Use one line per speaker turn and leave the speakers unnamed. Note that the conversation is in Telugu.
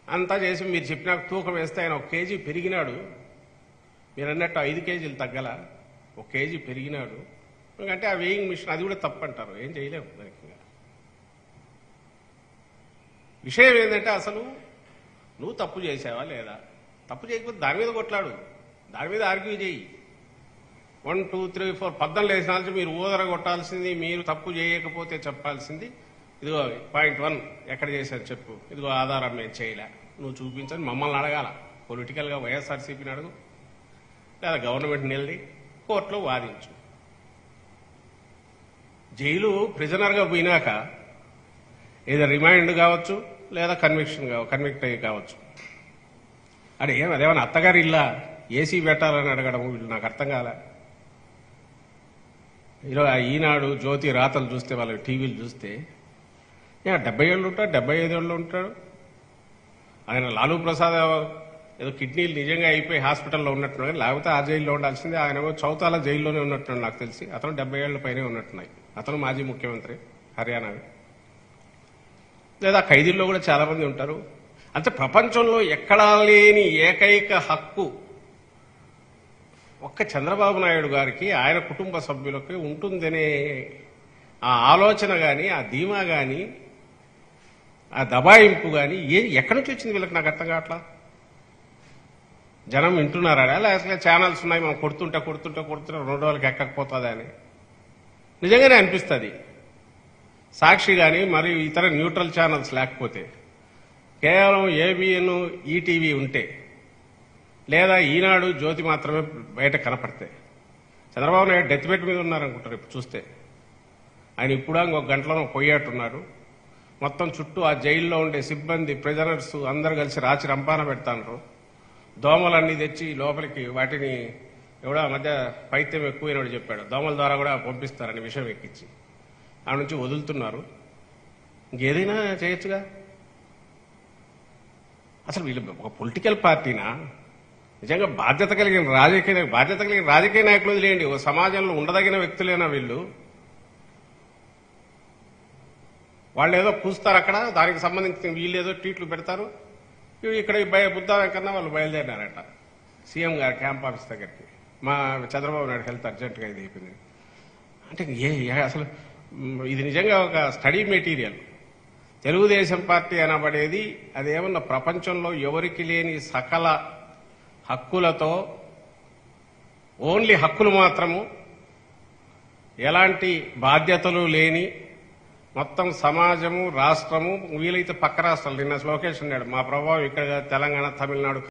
అంతా చేసి మీరు చెప్పినాక తూకం వేస్తే ఆయన ఒక కేజీ పెరిగినాడు మీరు అన్నట్టు ఐదు కేజీలు తగ్గల ఒక కేజీ పెరిగినాడు ఎందుకంటే ఆ వేయింగ్ మిషన్ అది కూడా తప్పు అంటారు ఏం చేయలేము దానికి ఇంకా. విషయం ఏంటంటే అసలు నువ్వు తప్పు చేసావా లేదా తప్పు చేయకపోతే దాని మీద కొట్లాడు దాని మీద ఆర్గ్యూ చేయి వన్ టూ త్రీ ఫోర్ పద్దం లేసిన నుంచి మీరు ఊదర కొట్టాల్సింది మీరు తప్పు చేయకపోతే చెప్పాల్సింది ఇదిగో పాయింట్ వన్ ఎక్కడ చేశారు చెప్పు ఇదిగో ఆధారం మేము చేయలే నువ్వు చూపించని మమ్మల్ని అడగాల పొలిటికల్గా వైఎస్ఆర్సీపీని అడుగు లేదా గవర్నమెంట్ని వెళ్ళి కోర్టులో వాదించు జైలు ప్రిజనర్గా పోయినాక ఏదో రిమైండ్ కావచ్చు లేదా కన్విక్షన్ కావ కన్విక్ట్ అయ్యి కావచ్చు అడే ఏం అదేమన్నా అత్తగారి ఇల్లా ఏసీ పెట్టాలని అడగడం వీళ్ళు నాకు అర్థం కాలే ఈరోజు ఆ ఈనాడు జ్యోతి రాతలు చూస్తే వాళ్ళ టీవీలు చూస్తే ఏ డెబ్బై ఏళ్ళు ఉంటాడు డెబ్బై ఐదు ఏళ్ళు ఉంటాడు ఆయన లాలూ ప్రసాద్ ఏదో కిడ్నీలు నిజంగా అయిపోయి హాస్పిటల్లో ఉన్నట్టున్నాడు కానీ లేకపోతే ఆ జైల్లో ఉండాల్సిందే ఆయన ఏమో చౌతాల జైల్లోనే ఉన్నట్టున్నాడు నాకు తెలిసి అతను డెబ్బై ఏళ్ల పైనే ఉన్నట్టున్నాయి అతను మాజీ ముఖ్యమంత్రి హర్యానావి లేదా ఖైదీల్లో కూడా చాలా మంది ఉంటారు అంటే ప్రపంచంలో ఎక్కడా లేని ఏకైక హక్కు ఒక్క చంద్రబాబు నాయుడు గారికి ఆయన కుటుంబ సభ్యులకి ఉంటుందనే ఆ ఆలోచన గాని ఆ ధీమా గాని ఆ దబాయింపు గాని ఏ ఎక్కడి నుంచి వచ్చింది వీళ్ళకి నాకు అర్థం కావట్లా జనం వింటున్నారా లేకపోతే ఛానల్స్ ఉన్నాయి మనం కొడుతుంటే కొడుతుంటే కొడుతుంటే రెండు రోజులకి ఎక్కకపోతుంది అని నిజంగానే అనిపిస్తుంది సాక్షి కానీ మరియు ఇతర న్యూట్రల్ ఛానల్స్ లేకపోతే కేవలం ఏబిఎన్ ఈటీవీ ఉంటే లేదా ఈనాడు జ్యోతి మాత్రమే బయట కనపడతాయి చంద్రబాబు నాయుడు డెత్ బెడ్ మీద ఉన్నారనుకుంటారు ఇప్పుడు చూస్తే ఆయన ఇప్పుడు ఇంకొక గంటలో పోయేట్టున్నారు మొత్తం చుట్టూ ఆ జైల్లో ఉండే సిబ్బంది ప్రిజనర్స్ అందరు కలిసి రాచి రంపాన పెడతాండ్రు దోమలన్నీ తెచ్చి లోపలికి వాటిని ఎవడో ఆ మధ్య పైత్యం ఎక్కువైనడు చెప్పాడు దోమల ద్వారా కూడా పంపిస్తారని విషయం ఎక్కించి ఆ నుంచి వదులుతున్నారు ఇంకేదైనా చేయొచ్చుగా అసలు వీళ్ళు ఒక పొలిటికల్ పార్టీనా నిజంగా బాధ్యత కలిగిన రాజకీయ బాధ్యత కలిగిన రాజకీయ నాయకులు వదిలేయండి ఓ సమాజంలో ఉండదగిన వ్యక్తులేనా వీళ్ళు వాళ్ళు ఏదో కూస్తారు అక్కడ దానికి సంబంధించిన వీళ్ళు ఏదో ట్వీట్లు పెడతారు ఇవి ఇక్కడ ఈ బయ బుద్ధ వెంకన్న వాళ్ళు బయలుదేరినారట సీఎం గారి క్యాంప్ ఆఫీస్ దగ్గరికి మా చంద్రబాబు నాయుడు హెల్త్ అర్జెంటుగా ఇది అయిపోయింది అంటే ఏ ఏ- అసలు మ్, ఇది నిజంగా ఒక స్టడీ మెటీరియల్ తెలుగుదేశం పార్టీ అనబడేది అదేమన్నా ప్రపంచంలో ఎవరికి లేని సకల హక్కులతో ఓన్లీ హక్కులు మాత్రము ఎలాంటి బాధ్యతలు లేని మొత్తం సమాజము రాష్ట్రము వీలైతే పక్క రాష్ట్రాలు నిన్న లోకేష్ అన్నాడు మా ప్రభావం ఇక్కడ కాదు, తెలంగాణ తమిళనాడు